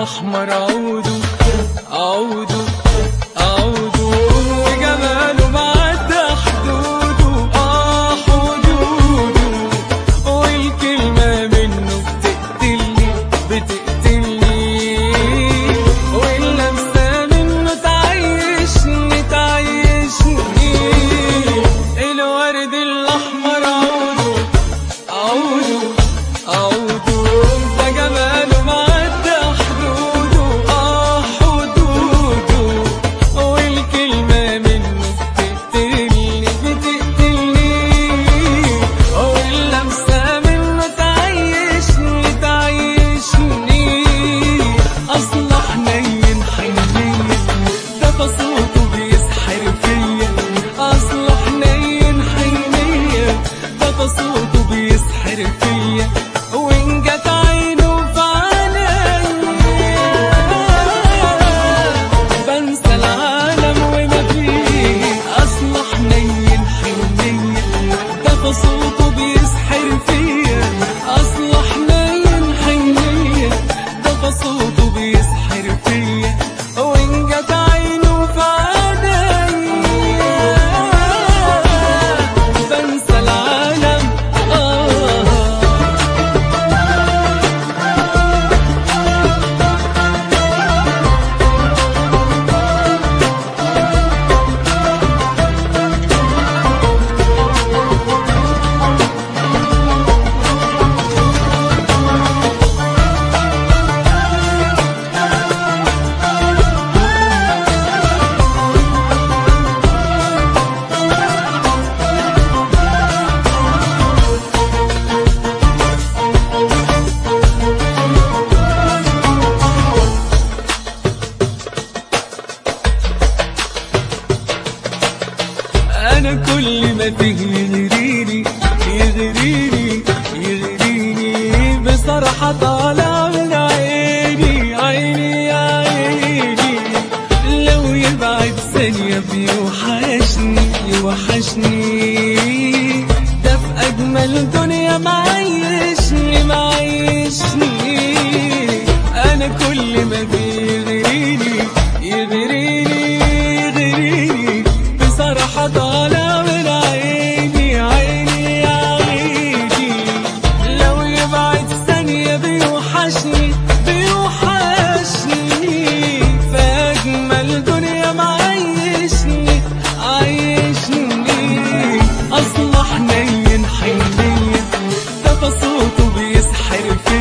الأحمر عودوا عودوا عودوا وجماله معدى حدوده آه حدوده والكلمة منه بتقتلني بتقتلني واللمسة منه تعيشني تعيشني الورد الأحمر عوده عوده عوده ده جماله معدى حدوده آه حدوده والكلمة منه بتقتلني بتقتلني واللمسة منه تعيشني تعيشني أصل حنين حنين ده صوته بيسحر فيا أصل حنين حنين ده صوته بيسحر فيا وإن جت عينه في عينيا بنسى العالم وما فيه أصل حنين حنين ده صوته بيسحر فيا أصل حنين حنين ده صوته بيسحر فيا وإن جت عينه في عينيا بنسى العالم آه انا كل ما فيه يغريني يغريني يغريني بصراحة طالع من عيني عيني يا عيني لو يبعد ثانية بيوحشني يوحشني ده في أجمل دنيا معيشني معيشني أنا كل ما بيغريني يغريني يغريني بصراحة طالع من عيني عيني يا عيني لو يبعد ثانية بيوحشني بيوحشني في أجمل دنيا معيشني عايشني أصل حنين حنين ده صوته بيسحر فيا